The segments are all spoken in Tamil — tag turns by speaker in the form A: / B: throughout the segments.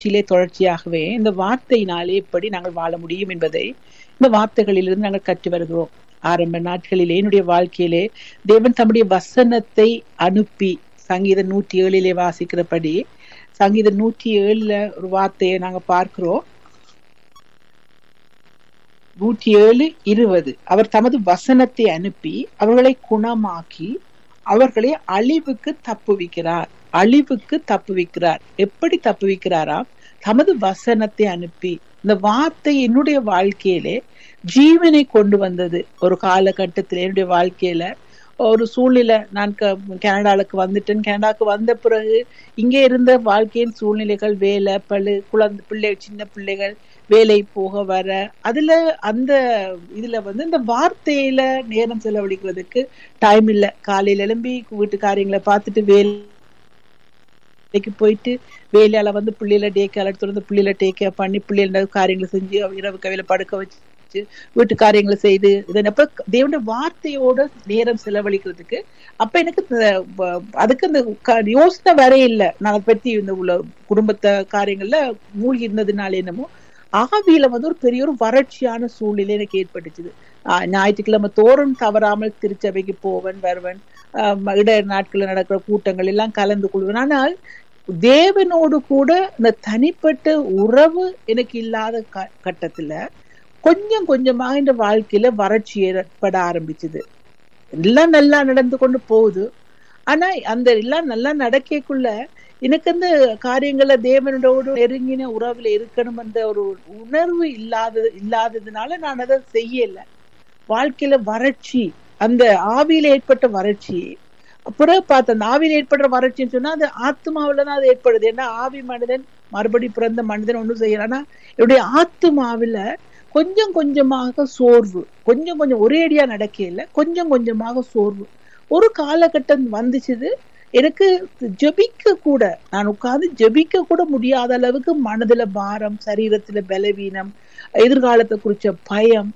A: நிகழ்ச்சியிலே தொடர்ச்சியாகவே இந்த வார்த்தையினாலே எப்படி நாங்கள் வாழ முடியும் என்பதை இந்த வார்த்தைகளிலிருந்து நாங்கள் கற்று வருகிறோம் ஆரம்ப நாட்களிலே என்னுடைய வாழ்க்கையிலே தேவன் தம்முடைய வசனத்தை அனுப்பி சங்கீதம் நூற்றி ஏழிலே வாசிக்கிறபடி சங்கீதம் நூற்றி ஏழுல ஒரு வார்த்தையை நாங்க பார்க்கிறோம் நூற்றி ஏழு இருபது அவர் தமது வசனத்தை அனுப்பி அவர்களை குணமாக்கி அவர்களை அழிவுக்கு தப்புவிக்கிறார் அழிவுக்கு தப்புவிக்கிறார் எப்படி தப்புவிக்கிறாரா தமது வசனத்தை அனுப்பி இந்த வார்த்தை என்னுடைய வாழ்க்கையிலே ஜீவனை கொண்டு வந்தது ஒரு காலகட்டத்தில் என்னுடைய வாழ்க்கையில ஒரு சூழ்நிலை நான் கனடாவுக்கு வந்துட்டேன் கனடாவுக்கு வந்த பிறகு இங்கே இருந்த வாழ்க்கையின் சூழ்நிலைகள் வேலை பழு குழந்தை பிள்ளை சின்ன பிள்ளைகள் வேலை போக வர அதுல அந்த இதுல வந்து இந்த வார்த்தையில நேரம் செலவழிக்கிறதுக்கு டைம் இல்லை காலையில எழும்பி வீட்டு காரியங்களை பார்த்துட்டு வேலை வேலைக்கு போயிட்டு வேலையால வந்து பிள்ளைல டே கேர் எடுத்து பிள்ளைல டேக் கேர் பண்ணி பிள்ளைகள காரியங்களை செஞ்சு இரவு கவையில படுக்க வச்சு வீட்டு காரியங்களை செய்து இதன் அப்ப தேவனுடைய வார்த்தையோட நேரம் செலவழிக்கிறதுக்கு அப்ப எனக்கு அதுக்கு அந்த யோசனை வர இல்லை நான் அதை பத்தி இந்த உள்ள குடும்பத்தை காரியங்கள்ல மூழ்கி இருந்ததுனால என்னமோ ஆவியில வந்து ஒரு பெரிய ஒரு வறட்சியான சூழ்நிலை எனக்கு ஏற்பட்டுச்சுது ஞாயிற்றுக்கிழமை தோறும் தவறாமல் திருச்சபைக்கு போவன் வருவன் இட நாட்களில் நடக்கிற கூட்டங்கள் எல்லாம் கலந்து கொள்வேன் ஆனால் தேவனோடு கூட இந்த தனிப்பட்ட உறவு எனக்கு இல்லாத கட்டத்துல கொஞ்சம் கொஞ்சமாக இந்த வாழ்க்கையில வறட்சி ஏற்பட ஆரம்பிச்சுது எல்லாம் நல்லா நடந்து கொண்டு போகுது ஆனா அந்த எல்லாம் நல்லா நடக்கக்குள்ள எனக்கு அந்த காரியங்கள தேவனோடு நெருங்கின உறவுல இருக்கணும் என்ற ஒரு உணர்வு இல்லாதது இல்லாததுனால நான் அதை செய்யல வாழ்க்கையில வறட்சி அந்த ஆவியில ஏற்பட்ட வறட்சி பிறகு பார்த்த அந்த ஆவியில ஏற்படுற வறட்சின்னு சொன்னா அது ஆத்மாவில தான் அது ஏற்படுது ஏன்னா ஆவி மனிதன் மறுபடி பிறந்த மனிதன் ஒன்றும் செய்யலாம் ஆனா என்னுடைய ஆத்மாவில கொஞ்சம் கொஞ்சமாக சோர்வு கொஞ்சம் கொஞ்சம் ஒரே அடியா நடக்கல கொஞ்சம் கொஞ்சமாக சோர்வு ஒரு காலகட்டம் வந்துச்சுது எனக்கு ஜபிக்க கூட நான் உட்கார்ந்து ஜபிக்க கூட முடியாத அளவுக்கு மனதுல பாரம் சரீரத்துல பலவீனம் எதிர்காலத்தை குறிச்ச பயம்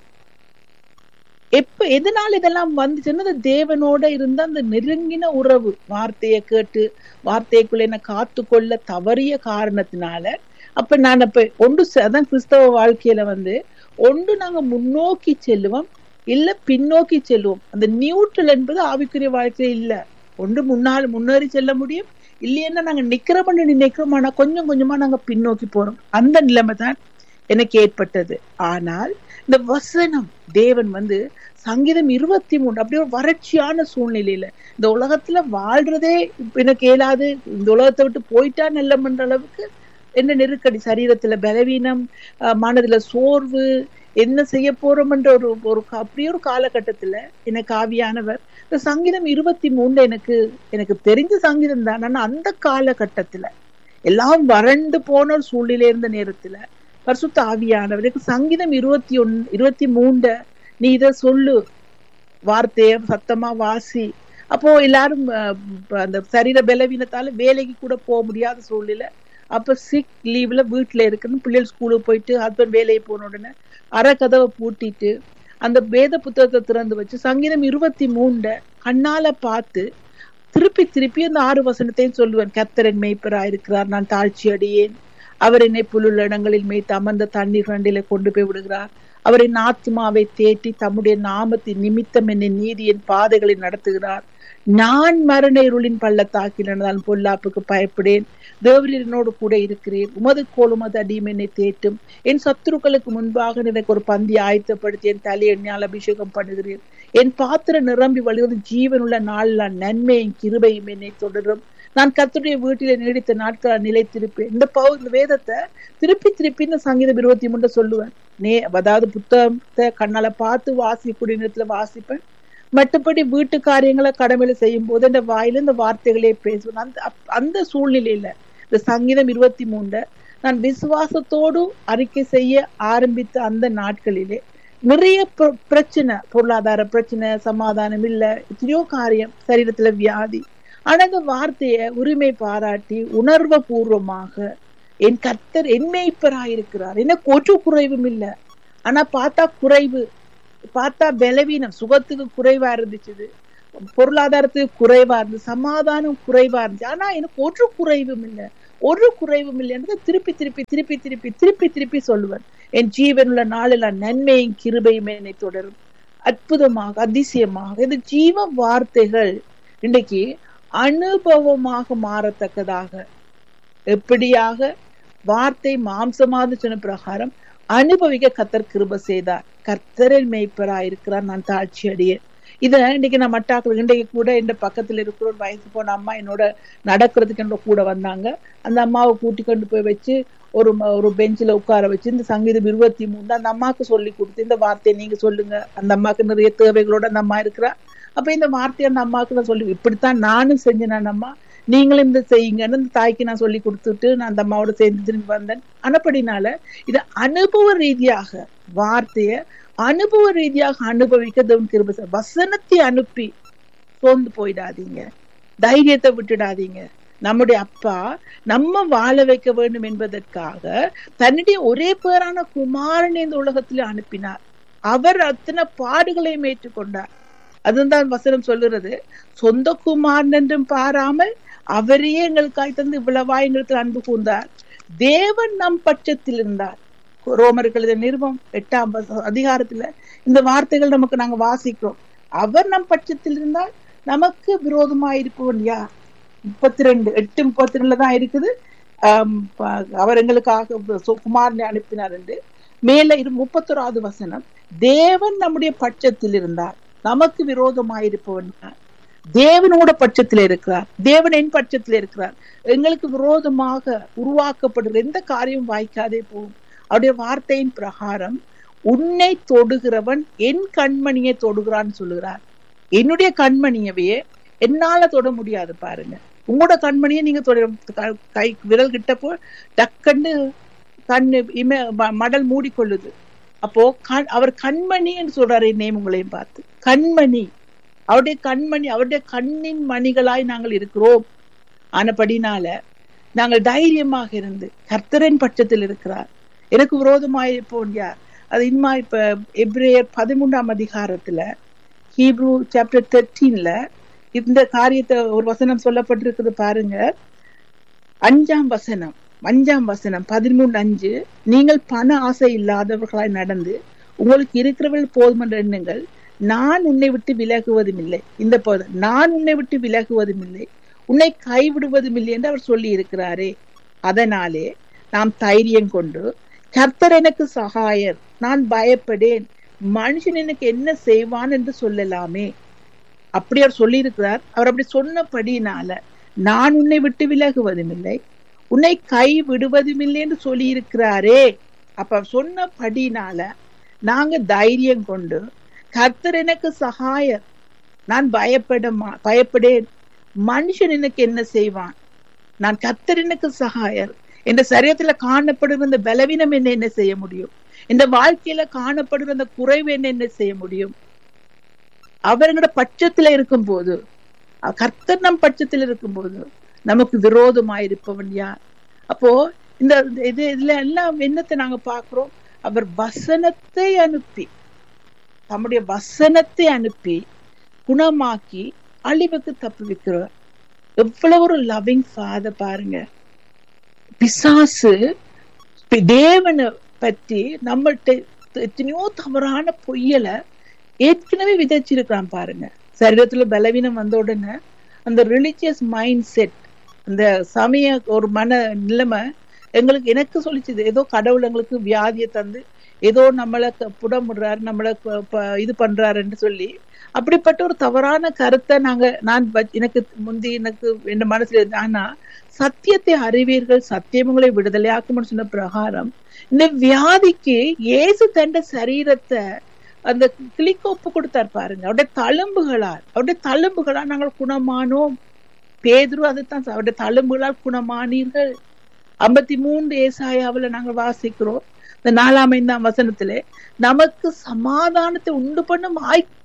A: எப்ப எதனால இதெல்லாம் வந்துச்சுன்னா தேவனோட இருந்த அந்த நெருங்கின உறவு வார்த்தையை கேட்டு வார்த்தைக்குள்ள என்ன காத்து கொள்ள தவறிய காரணத்தினால அப்ப நான் அப்ப ஒன்று அதான் கிறிஸ்தவ வாழ்க்கையில வந்து ஒன்று நாங்க முன்னோக்கி செல்லுவோம் இல்ல பின்னோக்கி செல்லுவோம் அந்த நியூட்ரல் என்பது ஆவிக்குரிய வாழ்க்கையில இல்ல ஒன்று முன்னால் முன்னேறி செல்ல முடியும் இல்லைன்னா நாங்க நிக்கிறோம்னு நினைக்கிறோம் ஆனா கொஞ்சம் கொஞ்சமா நாங்க பின்னோக்கி போறோம் அந்த நிலைமை தான் எனக்கு ஏற்பட்டது ஆனால் இந்த வசனம் தேவன் வந்து சங்கீதம் இருபத்தி மூணு அப்படி ஒரு வறட்சியான சூழ்நிலையில இந்த உலகத்துல வாழ்றதே எனக்கு இயலாது இந்த உலகத்தை விட்டு போயிட்டா நல்லம்ன்ற அளவுக்கு என்ன நெருக்கடி சரீரத்துல பலவீனம் மனதுல சோர்வு என்ன செய்ய போறோம்ன்ற ஒரு ஒரு அப்படியே ஒரு காலகட்டத்துல எனக்கு ஆவியானவர் இந்த சங்கீதம் இருபத்தி மூணு எனக்கு எனக்கு தெரிஞ்ச சங்கீதம் தான் ஆனா அந்த காலகட்டத்துல எல்லாம் வறண்டு போன ஒரு சூழ்நிலை இருந்த நேரத்துல பரிசுத்த ஆவியானவருக்கு சங்கீதம் இருபத்தி ஒன் இருபத்தி மூண்ட நீ இத சொல்லு வார்த்தைய சத்தமா வாசி அப்போ எல்லாரும் அந்த சரீர பலவீனத்தால வேலைக்கு கூட போக முடியாத சூழ்நிலை அப்ப சிக் லீவ்ல வீட்டுல இருக்குன்னு பிள்ளைகள் ஸ்கூலுக்கு போயிட்டு ஹஸ்பண்ட் வேலையை போன உடனே அரை கதவை பூட்டிட்டு அந்த வேத புத்தகத்தை திறந்து வச்சு சங்கீதம் இருபத்தி மூண்ட கண்ணால பார்த்து திருப்பி திருப்பி அந்த ஆறு வசனத்தையும் சொல்லுவேன் கத்தரன் மெய்ப்பரா இருக்கிறார் நான் தாழ்ச்சி அடியேன் அவர் என்னை புல்லுள்ள இடங்களில் மேய்த்து அமர்ந்த தண்ணீர் கண்டில கொண்டு போய் விடுகிறார் அவரின் ஆத்மாவை தேட்டி தம்முடைய நாமத்தின் நிமித்தம் என்னை நீதியின் பாதைகளை நடத்துகிறார் நான் மரண இருளின் பள்ளத்தாக்கில் நடந்தால் பொல்லாப்புக்கு பயப்படேன் தேவரில் என்னோடு கூட இருக்கிறேன் உமது கோலும் அது அடியும் என்னை தேட்டும் என் சத்துருக்களுக்கு முன்பாக எனக்கு ஒரு பந்தி ஆயத்தப்படுத்தி என் தலை எண்ணால் அபிஷேகம் பண்ணுகிறேன் என் பாத்திரம் நிரம்பி வழிவது ஜீவனுள்ள நாளில் நன்மையும் கிருபையும் என்னை தொடரும் நான் கத்துடைய வீட்டில நீடித்த நாட்கள் நிலைத்திருப்பேன் இந்த பவு இந்த வேதத்தை திருப்பி திருப்பி இந்த சங்கீதம் இருபத்தி மூணு சொல்லுவேன் நே அதாவது புத்தகத்தை கண்ணால பார்த்து வாசிக்கூடிய நேரத்துல வாசிப்பேன் மற்றபடி வீட்டு காரியங்களை கடமையில செய்யும் போது இந்த வாயில இந்த வார்த்தைகளே பேசுவேன் அந்த அந்த சூழ்நிலையில இந்த சங்கீதம் இருபத்தி மூணுல நான் விசுவாசத்தோடு அறிக்கை செய்ய ஆரம்பித்த அந்த நாட்களிலே நிறைய பிரச்சனை பொருளாதார பிரச்சனை சமாதானம் இல்ல எத்தனையோ காரியம் சரீரத்துல வியாதி ஆனா இந்த வார்த்தைய உரிமை பாராட்டி உணர்வு பூர்வமாக என் கத்தர் என்மைப்பராயிருக்கிறார் எனக்கு ஒரு குறைவும் இல்லை ஆனா பார்த்தா குறைவு பார்த்தா பலவீனம் சுகத்துக்கு குறைவா இருந்துச்சு பொருளாதாரத்துக்கு குறைவா இருந்து சமாதானம் குறைவா இருந்துச்சு ஆனா எனக்கு ஒரு குறைவும் இல்லை ஒரு குறைவும் இல்லை என்று திருப்பி திருப்பி திருப்பி திருப்பி திருப்பி திருப்பி சொல்லுவார் என் ஜீவனுள்ள நாளில் நன்மையும் கிருபையும் என்னை தொடரும் அற்புதமாக அதிசயமாக இது ஜீவ வார்த்தைகள் இன்னைக்கு அனுபவமாக மாறத்தக்கதாக எப்படியாக வார்த்தை மாம்சமாக சொன்ன பிரகாரம் அனுபவிக்க கத்தர் கிருப செய்தார் கர்த்தரின் மேய்ப்பரா இருக்கிறார் நான் தாட்சி அடியேன் இத இன்னைக்கு நான் மட்டாக்கள் இன்றைக்கு கூட இந்த பக்கத்துல இருக்கிற ஒரு வயசு போன அம்மா என்னோட நடக்கிறதுக்கு என்னோட கூட வந்தாங்க அந்த அம்மாவை கூட்டி கொண்டு போய் வச்சு ஒரு ஒரு பெஞ்சில உட்கார வச்சு இந்த சங்கீதம் இருபத்தி மூணு அந்த அம்மாவுக்கு சொல்லி கொடுத்து இந்த வார்த்தையை நீங்க சொல்லுங்க அந்த அம்மாவுக்கு நிறைய தேவைகளோட அந்த அம்மா இருக்கிறா அப்ப இந்த வார்த்தையை அந்த அம்மாவுக்கு நான் சொல்லி இப்படித்தான் நானும் செஞ்சேன் அம்மா நீங்களும் இந்த செய்யுங்கன்னு இந்த தாய்க்கு நான் சொல்லி கொடுத்துட்டு நான் அந்த அம்மாவோட சேர்ந்து திரும்பி வந்தேன் அனப்படினால இது அனுபவ ரீதியாக வார்த்தைய அனுபவ ரீதியாக அனுபவிக்க தேவன் கிருப வசனத்தை அனுப்பி சோர்ந்து போயிடாதீங்க தைரியத்தை விட்டுடாதீங்க நம்முடைய அப்பா நம்ம வாழ வைக்க வேண்டும் என்பதற்காக தன்னுடைய ஒரே பேரான குமாரனை இந்த உலகத்துல அனுப்பினார் அவர் அத்தனை பாடுகளையும் ஏற்றுக்கொண்டார் அதுதான் வசனம் சொல்லுறது சொந்த குமாரன் என்றும் பாராமல் அவரையே எங்களுக்காய் தந்து இவ்வளவா எங்களுக்கு அன்பு கூர்ந்தார் தேவன் நம் பட்சத்தில் இருந்தார் ரோமர்கள் நிருபம் எட்டாம் அதிகாரத்துல இந்த வார்த்தைகள் நமக்கு நாங்க வாசிக்கிறோம் அவர் நம் பட்சத்தில் இருந்தால் நமக்கு விரோதமாயிருப்பவன் யார் முப்பத்தி ரெண்டு எட்டு முப்பத்தி ரெண்டுல தான் இருக்குது அவர் எங்களுக்காக குமாரனை அனுப்பினார் என்று மேல இரு முப்பத்தொராவது வசனம் தேவன் நம்முடைய பட்சத்தில் இருந்தார் நமக்கு விரோதமாயிருப்பவன் யார் தேவனோட பட்சத்தில் இருக்கிறார் தேவன் என் பட்சத்தில் இருக்கிறார் எங்களுக்கு விரோதமாக உருவாக்கப்படுகிற எந்த காரியம் வாய்க்காதே போகும் அவருடைய வார்த்தையின் பிரகாரம் உன்னை தொடுகிறவன் என் கண்மணியை தொடுகிறான்னு சொல்லுகிறார் என்னுடைய கண்மணியவையே என்னால தொட முடியாது பாருங்க உங்களோட கண்மணியை நீங்க தொட கை விரல் கிட்டப்போ டக்குன்னு கண்ணு இம மடல் மூடிக்கொள்ளுது அப்போ கண் அவர் கண்மணி என்று சொல்றாரு என்னையும் உங்களையும் பார்த்து கண்மணி அவருடைய கண்மணி அவருடைய கண்ணின் மணிகளாய் நாங்கள் இருக்கிறோம் ஆனபடினால நாங்கள் தைரியமாக இருந்து கர்த்தரின் பட்சத்தில் இருக்கிறார் எனக்கு விரோதமாயிருப்போம் யார் அது இன்மா இப்ப எப்ரேயர் பதிமூன்றாம் அதிகாரத்துல ஹீப்ரூ சாப்டர் தேர்ட்டீன்ல இந்த காரியத்தை ஒரு வசனம் சொல்லப்பட்டிருக்குது பாருங்க அஞ்சாம் வசனம் அஞ்சாம் வசனம் பதிமூணு அஞ்சு நீங்கள் பண ஆசை இல்லாதவர்களாய் நடந்து உங்களுக்கு இருக்கிறவர்கள் போதும் என்ற எண்ணுங்கள் நான் உன்னை விட்டு விலகுவதும் இல்லை இந்த போதும் நான் உன்னை விட்டு விலகுவதும் இல்லை உன்னை கைவிடுவதும் இல்லை என்று அவர் சொல்லி இருக்கிறாரே அதனாலே நாம் தைரியம் கொண்டு கர்த்தர் எனக்கு சகாயர் நான் பயப்படேன் மனுஷன் எனக்கு என்ன செய்வான் என்று சொல்லலாமே அப்படி அவர் சொல்லி இருக்கிறார் அவர் அப்படி சொன்னபடினால நான் உன்னை விட்டு விலகுவதும் இல்லை உன்னை கை விடுவதும் இல்லை என்று சொல்லி இருக்கிறாரே அப்ப சொன்னபடினால நாங்க தைரியம் கொண்டு கர்த்தர் எனக்கு சகாயர் நான் பயப்பட பயப்படேன் மனுஷன் எனக்கு என்ன செய்வான் நான் கர்த்தர் எனக்கு சகாயர் இந்த சரீரத்துல காணப்படுகிற இந்த பலவீனம் என்ன என்ன செய்ய முடியும் இந்த வாழ்க்கையில காணப்படுகிற அந்த குறைவு என்ன என்ன செய்ய முடியும் அவர்களோட பட்சத்துல இருக்கும் போது கர்த்தர் நம் பட்சத்தில் இருக்கும் போது நமக்கு விரோதமாயிருப்பவன் யார் அப்போ இந்த இது இதுல எல்லாம் என்னத்தை நாங்க பாக்குறோம் அவர் வசனத்தை அனுப்பி தம்முடைய வசனத்தை அனுப்பி குணமாக்கி அழிவுக்கு தப்பு வைக்கிறவர் எவ்வளவு ஒரு லவ்விங் ஃபாதர் பாருங்க பிசாசு தேவனை பற்றி நம்மள்கிட்ட எத்தனையோ தவறான பொய்யல ஏற்கனவே விதைச்சிருக்கான் பாருங்க சரீரத்துல பலவீனம் வந்த உடனே அந்த ரிலிஜியஸ் மைண்ட் செட் அந்த சமய ஒரு மன நிலைமை எங்களுக்கு எனக்கு சொல்லிச்சுது ஏதோ கடவுள் எங்களுக்கு வியாதியை தந்து ஏதோ நம்மளை புடமுடுறாரு நம்மளை இது பண்றாருன்னு சொல்லி அப்படிப்பட்ட ஒரு தவறான கருத்தை நாங்க நான் எனக்கு முந்தி எனக்கு என் மனசுல இருந்து ஆனா சத்தியத்தை அறிவீர்கள் சத்தியம் உங்களை விடுதலையாக்கும்னு சொன்ன பிரகாரம் இந்த வியாதிக்கு இயேசு தண்ட சரீரத்தை அந்த கிளிக்கு ஒப்பு கொடுத்தார் பாருங்க அவருடைய தழும்புகளால் அவருடைய தழும்புகளால் நாங்கள் குணமானோம் பேதுரு அதுதான் அவருடைய தழும்புகளால் குணமானீர்கள் ஐம்பத்தி மூன்று ஏசாயாவில் நாங்கள் வாசிக்கிறோம் இந்த நாலாம் ஐந்தாம் வசனத்திலே நமக்கு சமாதானத்தை உண்டு பண்ணும்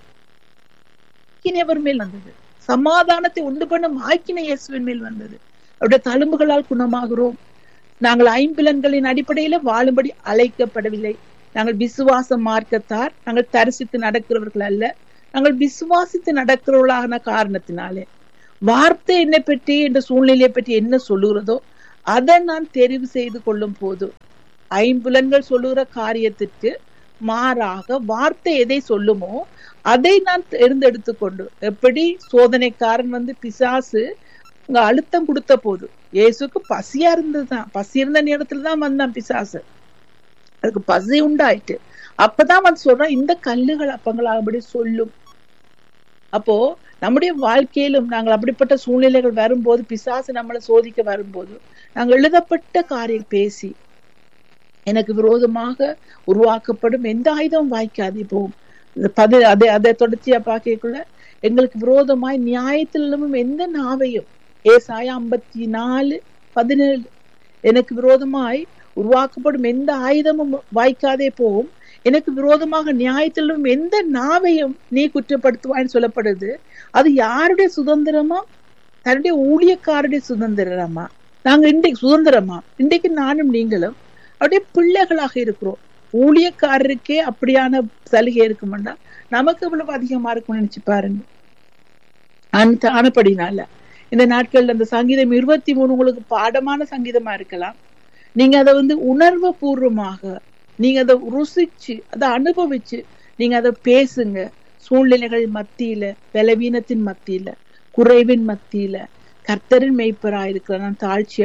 A: ஆய்க்கினை அவர் மேல் வந்தது சமாதானத்தை உண்டு பண்ணும் ஆய்க்கினை இயேசுவின் மேல் வந்தது அவருடைய தழும்புகளால் குணமாகிறோம் நாங்கள் ஐம்பிலன்களின் அடிப்படையில வாழும்படி அழைக்கப்படவில்லை நாங்கள் விசுவாச மார்க்கத்தார் நாங்கள் தரிசித்து நடக்கிறவர்கள் அல்ல நாங்கள் விசுவாசித்து நடக்கிறவர்களான காரணத்தினாலே வார்த்தை என்னை பற்றி என்ற சூழ்நிலையை பற்றி என்ன சொல்லுகிறதோ அதை நான் தெரிவு செய்து கொள்ளும் போது ஐம்புலன்கள் சொல்லுகிற காரியத்திற்கு மாறாக வார்த்தை எதை சொல்லுமோ அதை நான் தேர்ந்தெடுத்து கொண்டு எப்படி சோதனைக்காரன் வந்து பிசாசு இங்க அழுத்தம் கொடுத்த போது இயேசுக்கு பசியா இருந்ததுதான் பசி இருந்த நேரத்துல தான் வந்தான் பிசாசு அதுக்கு பசி உண்டாயிட்டு அப்பதான் வந்து சொல்றான் இந்த கல்லுகள் அப்பங்களாகபடி சொல்லும் அப்போ நம்முடைய வாழ்க்கையிலும் நாங்கள் அப்படிப்பட்ட சூழ்நிலைகள் வரும்போது பிசாசு நம்மளை சோதிக்க வரும்போது நாங்கள் எழுதப்பட்ட காரியம் பேசி எனக்கு விரோதமாக உருவாக்கப்படும் எந்த ஆயுதம் வாய்க்காது போகும் பது அதை அதை தொடர்ச்சியா பார்க்கக்குள்ள எங்களுக்கு விரோதமாய் நியாயத்திலும் எந்த நாவையும் ஏசாய ஐம்பத்தி நாலு பதினேழு எனக்கு விரோதமாய் உருவாக்கப்படும் எந்த ஆயுதமும் வாய்க்காதே போகும் எனக்கு விரோதமாக நியாயத்திலும் எந்த நாவையும் நீ குற்றப்படுத்துவான்னு சொல்லப்படுது அது யாருடைய சுதந்திரமா தன்னுடைய ஊழியக்காருடைய சுதந்திரமா நாங்க இன்றைக்கு சுதந்திரமா இன்றைக்கு நானும் நீங்களும் அப்படியே பிள்ளைகளாக இருக்கிறோம் ஊழியக்காரருக்கே அப்படியான சலுகை இருக்குமெண்டா நமக்கு இவ்வளவு அதிகமா இருக்கும்னு நினைச்சு பாருங்க அந்த ஆனப்படினால இந்த நாட்கள்ல அந்த சங்கீதம் இருபத்தி மூணு உங்களுக்கு பாடமான சங்கீதமா இருக்கலாம் நீங்க அதை வந்து உணர்வு பூர்வமாக நீங்க அதை ருசிச்சு அதை அனுபவிச்சு நீங்க அதை பேசுங்க சூழ்நிலைகள் மத்தியில பலவீனத்தின் மத்தியில குறைவின் மத்தியில கர்த்தரின் மெய்ப்பரா இருக்கிற நான் தாழ்ச்சி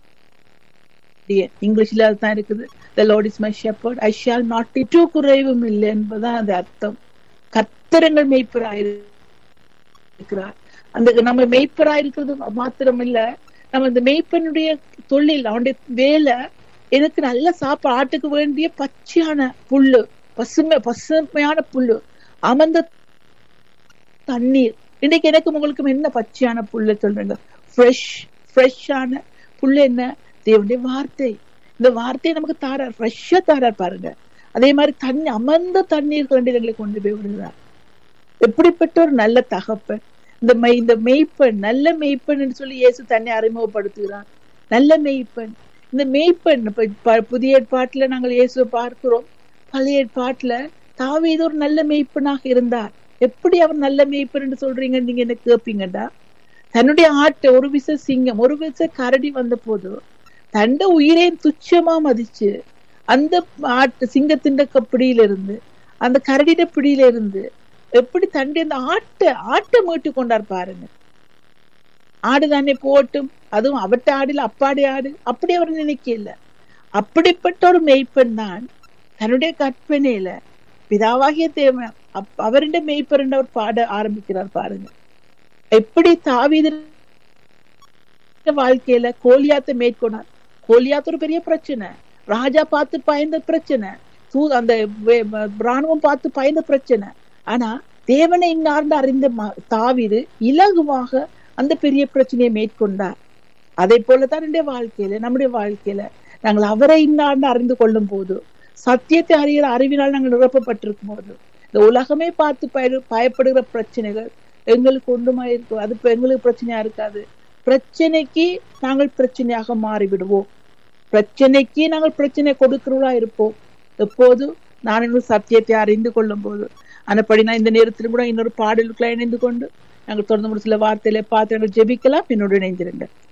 A: இங்கிலீஷ்ல அதுதான் இருக்குது the Lord is my shepherd I shall not do குறைவும் இல்லை என்பதுதான் அது அர்த்தம் கர்த்தரங்கள் மெய்ப்பரா இருக்கிறார் அந்த நம்ம மெய்ப்பரா இருக்கிறது மாத்திரம் இல்ல நம்ம இந்த மெய்ப்பனுடைய தொழில் அவனுடைய வேலை எனக்கு நல்ல சாப்பாடு ஆட்டுக்கு வேண்டிய பச்சையான புல்லு பசுமை பசுமையான புல்லு அமர்ந்த தண்ணீர் இன்னைக்கு எனக்கு உங்களுக்கு என்ன பச்சையான புல்லு சொல்றீங்க ஃப்ரெஷ் ஃப்ரெஷ்ஷான புல்லு என்ன தேவனுடைய வார்த்தை இந்த வார்த்தையை நமக்கு தாரார் ஃப்ரெஷ்ஷா தாரார் பாருங்க அதே மாதிரி தண்ணி அமர்ந்த தண்ணீர் எங்களை கொண்டு போய் விடுகிறார் எப்படிப்பட்ட ஒரு நல்ல தகப்பன் இந்த மெய் இந்த மெய்ப்பெண் நல்ல மெய்ப்பெண் சொல்லி இயேசு தன்னை அறிமுகப்படுத்துகிறார் நல்ல மெய்ப்பெண் இந்த மெய்ப்பெண் இப்ப புதிய ஏற்பாட்டுல நாங்கள் இயேசுவை பார்க்கிறோம் பழைய ஏற்பாட்டுல தாவீது ஒரு நல்ல மெய்ப்பெண்ணாக இருந்தார் எப்படி அவர் நல்ல மெய்ப்பெண் என்று சொல்றீங்க நீங்க என்ன கேட்பீங்கடா தன்னுடைய ஆட்டை ஒரு விச சிங்கம் ஒரு விச கரடி வந்த போது தண்ட உயிரை துச்சமா மதிச்சு அந்த ஆட்டு சிங்கத்தின் பிடியில இருந்து அந்த கரடிட பிடியில இருந்து எப்படி தண்டி அந்த ஆட்டை ஆட்டை மீட்டு கொண்டார் பாருங்க ஆடு தானே போட்டும் அதுவும் அவட்ட ஆடில அப்பாடி ஆடு அப்படி அவர் நினைக்கல அப்படிப்பட்ட ஒரு மெய்ப்பெண் தான் தன்னுடைய கற்பனையில பிதாவாகிய தேவன் அவருடைய மெய்ப்பெருண்ட அவர் பாட ஆரம்பிக்கிறார் பாருங்க எப்படி தாவித வாழ்க்கையில கோலியாத்தை மேற்கொண்டார் கோலியாத் ஒரு பெரிய பிரச்சனை ராஜா பார்த்து பயந்த பிரச்சனை தூ அந்த ராணுவம் பார்த்து பயந்த பிரச்சனை ஆனா தேவனை இன்னார்ந்து அறிந்த தாவிது இலகுவாக அந்த பெரிய பிரச்சனையை மேற்கொண்டார் அதே போலதான் என்னுடைய வாழ்க்கையில நம்முடைய வாழ்க்கையில நாங்கள் அவரை இன்னார்ந்து அறிந்து கொள்ளும் போது சத்தியத்தை அறிகிற அறிவினால் நாங்கள் நிரப்பப்பட்டிருக்கும் போது இந்த உலகமே பார்த்து பய பயப்படுகிற பிரச்சனைகள் எங்களுக்கு ஒன்றுமா இருக்கும் அது இப்ப எங்களுக்கு பிரச்சனையா இருக்காது பிரச்சனைக்கு நாங்கள் பிரச்சனையாக மாறிவிடுவோம் பிரச்சனைக்கு நாங்கள் பிரச்சனை கொடுக்கிறவர்களா இருப்போம் எப்போது நான் இன்னும் சத்தியத்தை அறிந்து கொள்ளும் போது அந்தப்படி நான் இந்த நேரத்தில் கூட இன்னொரு பாடலுக்குள்ள இணைந்து கொண்டு நாங்கள் தொடர்ந்து ஒரு சில வார்த்தையில பார்த்து நாங்கள் ஜெபிக்கலாம் என்னோடு இணைந்திருங்க